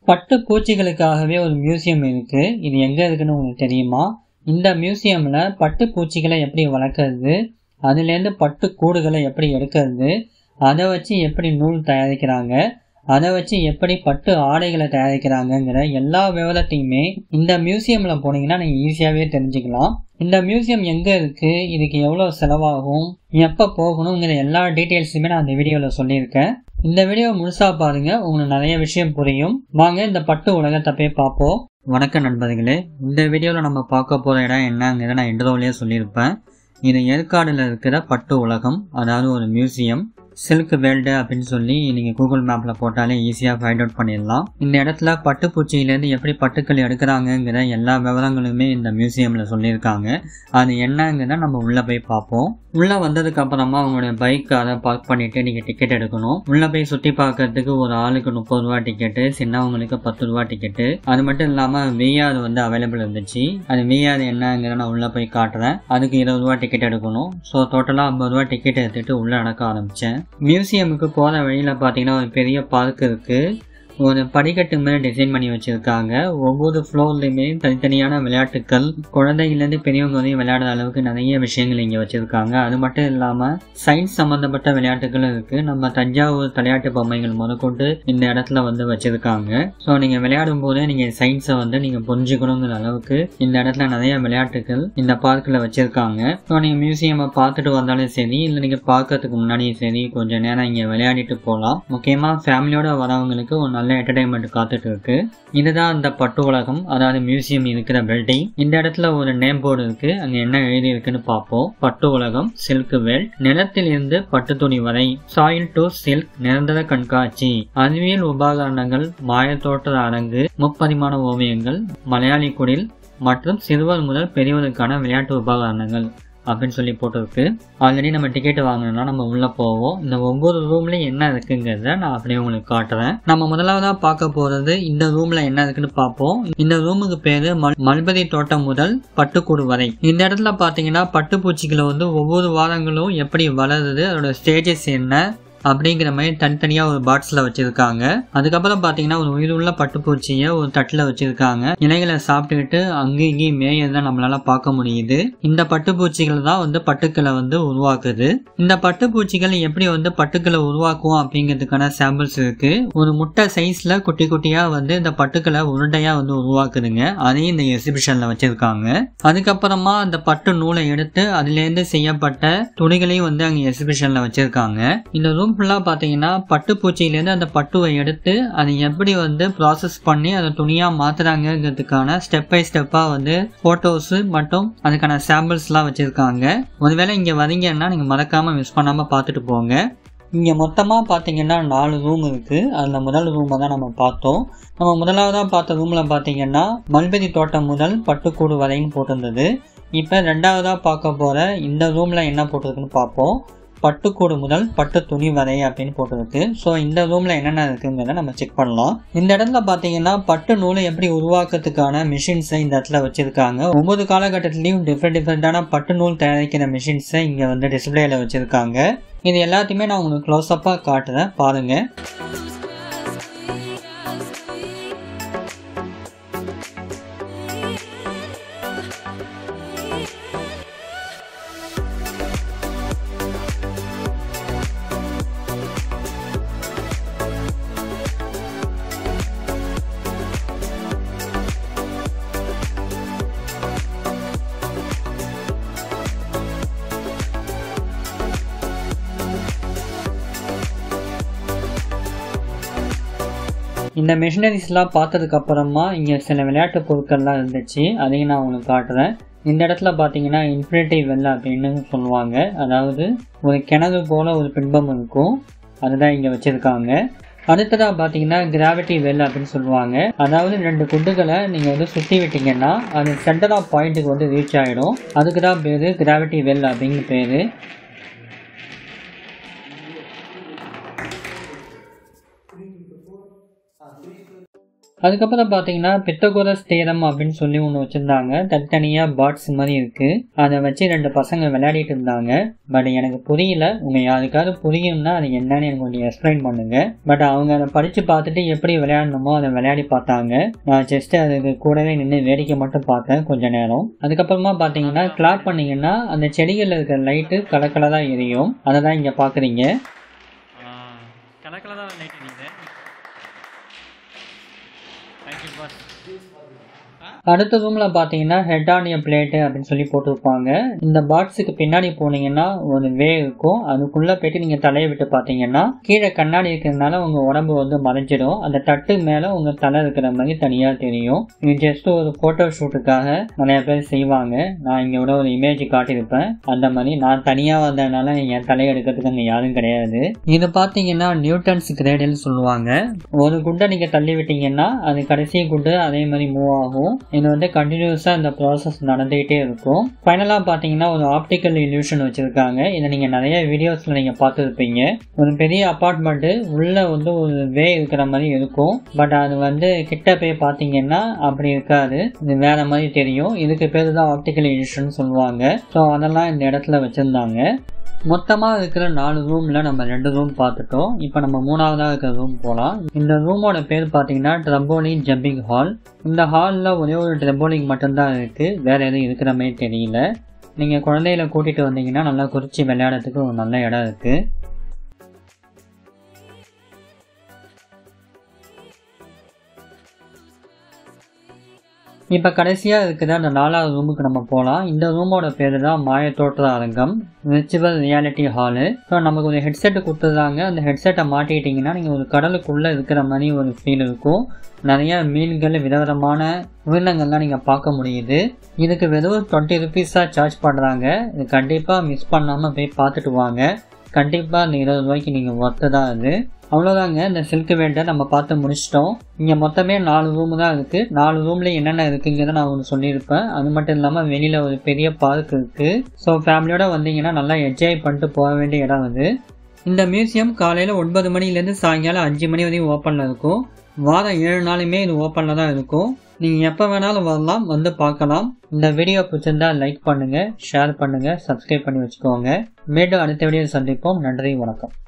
பட்டு பூச்சிகளுக்காகவே ஒரு மியூசியம் இருக்கு இது எங்க இருக்குன்னு உங்களுக்கு தெரியுமா இந்த மியூசியம்ல பட்டு பூச்சிகளை எப்படி வளர்க்கறது அதுலேருந்து பட்டு கூடுகளை எப்படி எடுக்கிறது அதை வச்சு எப்படி நூல் தயாரிக்கிறாங்க அதை வச்சு எப்படி பட்டு ஆடைகளை தயாரிக்கிறாங்கங்கிற எல்லா விவரத்தையுமே இந்த மியூசியம்ல போனீங்கன்னா நீங்க ஈஸியாவே தெரிஞ்சுக்கலாம் இந்த மியூசியம் எங்க இருக்கு இதுக்கு எவ்வளவு செலவாகும் எப்ப போகணுங்கிற எல்லா டீட்டெயில்ஸுமே நான் இந்த வீடியோல சொல்லியிருக்கேன் இந்த வீடியோ முழுசா பாருங்க உங்களுக்கு நிறைய விஷயம் புரியும் வாங்க இந்த பட்டு உலகத்தை போய் பார்ப்போம் வணக்கம் நண்பர்களே இந்த வீடியோவில் நம்ம பார்க்க போகிற இடம் என்னங்கிறத நான் இன்ட்ரோவிலேயே சொல்லியிருப்பேன் இது ஏற்காடில் இருக்கிற பட்டு உலகம் அதாவது ஒரு மியூசியம் சில்க் வேல்டு அப்படின்னு சொல்லி நீங்கள் கூகுள் மேப்பில் போட்டாலே ஈஸியாக ஃபைண்ட் அவுட் பண்ணிடலாம் இந்த இடத்துல பட்டுப்பூச்சியிலேருந்து எப்படி பட்டுக்கள் எடுக்கிறாங்கங்கிற எல்லா விவரங்களுமே இந்த மியூசியமில் சொல்லியிருக்காங்க அது என்னங்கிறத நம்ம உள்ளே போய் பார்ப்போம் உள்ளே வந்ததுக்கு அப்புறமா உங்களுடைய பைக் அதை பார்க் பண்ணிவிட்டு நீங்கள் டிக்கெட் எடுக்கணும் உள்ளே போய் சுற்றி பார்க்கறதுக்கு ஒரு ஆளுக்கு முப்பது ரூபா டிக்கெட்டு சின்னவங்களுக்கு பத்து ரூபா டிக்கெட்டு அது மட்டும் இல்லாமல் விஆர் வந்து அவைலபிள் இருந்துச்சு அது விஆர் என்னங்கிறத நான் உள்ளே போய் காட்டுறேன் அதுக்கு இருபது ரூபா டிக்கெட் எடுக்கணும் ஸோ டோட்டலாக ஐம்பது ரூபா டிக்கெட் எடுத்துகிட்டு உள்ளே நடக்க ஆரம்பித்தேன் மியூசியமுக்கு போகிற வழியில் பார்த்தீங்கன்னா ஒரு பெரிய பார்க் இருக்குது ஒரு படிக்கட்டு மாதிரி டிசைன் பண்ணி வச்சுருக்காங்க ஒவ்வொரு ஃப்ளோர்லையுமே தனித்தனியான விளையாட்டுக்கள் குழந்தைங்கலேருந்து பெரியவங்க வரையும் விளையாடுற அளவுக்கு நிறைய விஷயங்கள் இங்கே வச்சுருக்காங்க அது மட்டும் இல்லாமல் சயின்ஸ் சம்மந்தப்பட்ட விளையாட்டுகளும் இருக்குது நம்ம தஞ்சாவூர் விளையாட்டு பொம்மைகள் முதற்கொண்டு இந்த இடத்துல வந்து வச்சுருக்காங்க ஸோ நீங்கள் விளையாடும் போதே நீங்கள் சயின்ஸை வந்து நீங்கள் புரிஞ்சுக்கணுங்கிற அளவுக்கு இந்த இடத்துல நிறைய விளையாட்டுகள் இந்த பார்க்கில் வச்சுருக்காங்க ஸோ நீங்கள் மியூசியமை பார்த்துட்டு வந்தாலும் சரி இல்லை நீங்கள் பார்க்கறதுக்கு முன்னாடியும் சரி கொஞ்சம் நேரம் இங்கே விளையாடிட்டு போகலாம் முக்கியமாக ஃபேமிலியோட வரவங்களுக்கு ஒரு நல்ல என்டர்டைன்மெண்ட் காத்துட்டு இருக்கு இதுதான் அந்த பட்டு உலகம் அதாவது மியூசியம் இருக்கிற பில்டிங் இந்த இடத்துல ஒரு நேம் போர்டு இருக்கு அங்க என்ன எழுதி இருக்குன்னு பார்ப்போம் பட்டு உலகம் சில்க் வேல் நிலத்தில் இருந்து பட்டு துணி வரை சாயில் டு சில்க் நிரந்தர கண்காட்சி அறிவியல் உபகரணங்கள் மாயத்தோட்ட அரங்கு முப்பரிமாண ஓவியங்கள் மலையாளி குடில் மற்றும் சிறுவர் முதல் பெரியவருக்கான விளையாட்டு உபகரணங்கள் அப்படின்னு சொல்லி போட்டிருக்கு ஆல்ரெடி நம்ம டிக்கெட் வாங்கணும்னா நம்ம உள்ளே போவோம் இந்த ஒவ்வொரு ரூம்லையும் என்ன இருக்குங்கிறத நான் அப்படியே உங்களுக்கு காட்டுறேன் நம்ம முதலாவதாக பார்க்க போகிறது இந்த ரூமில் என்ன இருக்குன்னு பார்ப்போம் இந்த ரூமுக்கு பேர் மல் மல்பரி தோட்டம் முதல் பட்டுக்கூடு வரை இந்த இடத்துல பார்த்தீங்கன்னா பட்டுப்பூச்சிகளை வந்து ஒவ்வொரு வாரங்களும் எப்படி வளருது அதோட ஸ்டேஜஸ் என்ன அப்படிங்கிற மாதிரி தனித்தனியாக ஒரு பாக்ஸில் வச்சுருக்காங்க அதுக்கப்புறம் பார்த்தீங்கன்னா ஒரு உயிருள்ள பட்டுப்பூச்சியை ஒரு தட்டில் வச்சுருக்காங்க இலைகளை சாப்பிட்டுக்கிட்டு அங்கேயும் இங்கேயும் மேயதான் நம்மளால பார்க்க முடியுது இந்த பட்டுப்பூச்சிகள் தான் வந்து பட்டுக்களை வந்து உருவாக்குது இந்த பட்டுப்பூச்சிகள் எப்படி வந்து பட்டுக்களை உருவாக்கும் அப்படிங்கிறதுக்கான சாம்பிள்ஸ் இருக்கு ஒரு முட்டை சைஸ்ல குட்டி குட்டியா வந்து இந்த பட்டுக்களை உருண்டையா வந்து உருவாக்குதுங்க அதையும் இந்த எக்ஸிபிஷன்ல வச்சிருக்காங்க அதுக்கப்புறமா அந்த பட்டு நூலை எடுத்து அதுலேருந்து செய்யப்பட்ட துணிகளையும் வந்து அங்கே எக்ஸிபிஷன்ல வச்சிருக்காங்க இந்த ரூம் ஃபுல்லாக பார்த்தீங்கன்னா பட்டுப்பூச்சியிலேருந்து அந்த பட்டுவை எடுத்து அதை எப்படி வந்து ப்ராசஸ் பண்ணி அதை துணியாக மாற்றுறாங்கிறதுக்கான ஸ்டெப் பை ஸ்டெப்பாக வந்து ஃபோட்டோஸு மற்றும் அதுக்கான சாம்பிள்ஸ்லாம் வச்சுருக்காங்க ஒருவேளை இங்கே வரீங்கன்னா நீங்கள் மறக்காமல் மிஸ் பண்ணாமல் பார்த்துட்டு போங்க இங்கே மொத்தமாக பார்த்தீங்கன்னா நாலு ரூம் இருக்குது அதில் முதல் ரூமை தான் நம்ம பார்த்தோம் நம்ம முதலாவதாக பார்த்த ரூமில் பார்த்தீங்கன்னா மல்பெரி தோட்டம் முதல் பட்டுக்கூடு வரைன்னு போட்டிருந்தது இப்போ ரெண்டாவதாக பார்க்க போகிற இந்த ரூமில் என்ன போட்டிருக்குன்னு பார்ப்போம் பட்டுக்கூடு முதல் பட்டு துணி வரை அப்படின்னு போட்டிருக்கு ஸோ இந்த ரூமில் என்னென்ன இருக்குங்கிறத நம்ம செக் பண்ணலாம் இந்த இடத்துல பார்த்தீங்கன்னா பட்டு நூலை எப்படி உருவாக்குறதுக்கான மிஷின்ஸை இந்த இடத்துல வச்சுருக்காங்க ஒவ்வொரு காலகட்டத்திலையும் டிஃப்ரெண்ட் டிஃப்ரெண்ட்டான பட்டு நூல் தயாரிக்கிற மிஷின்ஸை இங்கே வந்து டிஸ்பிளேயில் வச்சுருக்காங்க இது எல்லாத்தையுமே நான் உங்களுக்கு க்ளோஸ்அப்பாக காட்டுறேன் பாருங்கள் இந்த மிஷினரிஸ்லாம் பார்த்ததுக்கு அப்புறமா இங்கே சில விளையாட்டு பொருட்கள்லாம் இருந்துச்சு அதையும் நான் உங்களுக்கு காட்டுறேன் இந்த இடத்துல பார்த்தீங்கன்னா இன்ஃபினிட்டி வெல் அப்படின்னு சொல்லுவாங்க அதாவது ஒரு கிணறு போல ஒரு பின்பம் இருக்கும் அதுதான் இங்கே வச்சுருக்காங்க அடுத்ததாக பார்த்தீங்கன்னா கிராவிட்டி வெல் அப்படின்னு சொல்லுவாங்க அதாவது ரெண்டு குண்டுகளை நீங்கள் வந்து சுற்றி விட்டீங்கன்னா அது சென்டர் ஆஃப் பாயிண்ட்டுக்கு வந்து ரீச் ஆகிடும் அதுக்கு தான் பேர் கிராவிட்டி வெல் அப்படிங்கிற பேர் அதுக்கப்புறம் பார்த்தீங்கன்னா பித்தகோரஸ் தேரம் அப்படின்னு சொல்லி ஒன்று வச்சுருந்தாங்க தனித்தனியாக பாட்ஸ் மாதிரி இருக்குது அதை வச்சு ரெண்டு பசங்க விளையாடிட்டு இருந்தாங்க பட் எனக்கு புரியல உங்கள் யாருக்காவது புரியும்னா அது என்னன்னு எனக்கு கொஞ்சம் எக்ஸ்பிளைன் பண்ணுங்க பட் அவங்க அதை படித்து பார்த்துட்டு எப்படி விளையாடணுமோ அதை விளையாடி பார்த்தாங்க நான் ஜஸ்ட் அதுக்கு கூடவே நின்று வேடிக்கை மட்டும் பார்த்தேன் கொஞ்ச நேரம் அதுக்கப்புறமா பார்த்தீங்கன்னா கிளாப் பண்ணீங்கன்னா அந்த செடிகளில் இருக்கிற லைட்டு கலர் கலராக எரியும் அதை தான் இங்கே பார்க்குறீங்க கலர் கலராக லைட் எரியுது தேங்க்யூ பாஸ் அடுத்த ரூம்ல பாத்தீங்கன்னா ஹெட் ஆன் எ பிளேட்டு அப்படின்னு சொல்லி போட்டிருப்பாங்க இந்த பாக்ஸுக்கு பின்னாடி போனீங்கன்னா ஒரு வே இருக்கும் அதுக்குள்ள போயிட்டு நீங்க தலையை விட்டு பாத்தீங்கன்னா கீழே கண்ணாடி இருக்கிறதுனால உங்க உடம்பு வந்து மறைஞ்சிடும் அந்த தட்டு மேல உங்க தலை இருக்கிற மாதிரி தனியா தெரியும் இது ஜஸ்ட் ஒரு போட்டோ ஷூட்டுக்காக நிறைய பேர் செய்வாங்க நான் இங்க விட ஒரு இமேஜ் காட்டியிருப்பேன் அந்த மாதிரி நான் தனியா வந்ததுனால என் தலையை எடுக்கிறதுக்கு அங்க யாரும் கிடையாது இது பாத்தீங்கன்னா நியூட்டன்ஸ் கிரேடல் சொல்லுவாங்க ஒரு குண்டை நீங்க தள்ளி விட்டீங்கன்னா அது கடைசி குண்டு அதே மாதிரி மூவ் ஆகும் இது வந்து கண்டினியூஸாக இந்த ப்ராசஸ் நடந்துகிட்டே இருக்கும் ஃபைனலாக பார்த்தீங்கன்னா ஒரு ஆப்டிக்கல் இல்யூஷன் வச்சுருக்காங்க இதை நீங்கள் நிறைய வீடியோஸில் நீங்கள் பார்த்துருப்பீங்க ஒரு பெரிய அப்பார்ட்மெண்ட்டு உள்ளே வந்து ஒரு வே இருக்கிற மாதிரி இருக்கும் பட் அது வந்து கிட்ட போய் பார்த்தீங்கன்னா அப்படி இருக்காது இது வேற மாதிரி தெரியும் இதுக்கு பேர் தான் ஆப்டிக்கல் இல்யூஷன் சொல்லுவாங்க ஸோ அதெல்லாம் இந்த இடத்துல வச்சுருந்தாங்க மொத்தமாக இருக்கிற நாலு ரூமில் நம்ம ரெண்டு ரூம் பார்த்துட்டோம் இப்போ நம்ம மூணாவதாக இருக்கிற ரூம் போகலாம் இந்த ரூமோட பேர் பார்த்தீங்கன்னா ட்ரம்போலிங் ஜம்பிங் ஹால் இந்த ஹாலில் ஒரே ஒரு ட்ரம்போலிங் மட்டும்தான் இருக்குது வேறு எதுவும் இருக்கிற மாதிரி தெரியல நீங்கள் குழந்தைகளை கூட்டிகிட்டு வந்தீங்கன்னா நல்லா குறிச்சி விளையாடுறதுக்கு ஒரு நல்ல இடம் இருக்குது இப்போ கடைசியாக இருக்கிற அந்த நாலாவது ரூமுக்கு நம்ம போகலாம் இந்த ரூமோட பேர் தான் மாய தோற்ற அரங்கம் விர்ச்சுவல் ரியாலிட்டி ஹாலு ஸோ நமக்கு ஒரு ஹெட்செட் கொடுத்துருந்தாங்க அந்த ஹெட்செட்டை மாட்டிக்கிட்டிங்கன்னா நீங்கள் ஒரு கடலுக்குள்ளே இருக்கிற மாதிரி ஒரு ஃபீல் இருக்கும் நிறைய மீன்கள் விதவிதமான உயிரினங்கள்லாம் நீங்கள் பார்க்க முடியுது இதுக்கு வெறும் டுவெண்ட்டி ருபீஸாக சார்ஜ் பண்ணுறாங்க இது கண்டிப்பாக மிஸ் பண்ணாமல் போய் பார்த்துட்டு வாங்க கண்டிப்பாக அந்த இருபது ரூபாய்க்கு நீங்கள் ஒர்த்து தான் அது அவ்வளோதாங்க இந்த சில்க் வேண்டை நம்ம பார்த்து முடிச்சிட்டோம் இங்கே மொத்தமே நாலு ரூமு தான் இருக்குது நாலு ரூம்ல என்னென்ன இருக்குங்கிறத நான் ஒன்று சொல்லியிருப்பேன் அது மட்டும் இல்லாமல் வெளியில் ஒரு பெரிய பார்க் இருக்குது ஸோ ஃபேமிலியோட வந்தீங்கன்னா நல்லா என்ஜாய் பண்ணிட்டு போக வேண்டிய இடம் அது இந்த மியூசியம் காலையில் ஒன்பது மணிலேருந்து சாயங்காலம் அஞ்சு மணி வரையும் ஓப்பனில் இருக்கும் வாரம் ஏழு நாளுமே இது ஓப்பனில் தான் இருக்கும் நீங்கள் எப்போ வேணாலும் வரலாம் வந்து பார்க்கலாம் இந்த வீடியோ பிடிச்சிருந்தா லைக் பண்ணுங்கள் ஷேர் பண்ணுங்கள் சப்ஸ்கிரைப் பண்ணி வச்சுக்கோங்க மீண்டும் அடுத்த வீடியோ சந்திப்போம் நன்றி வணக்கம்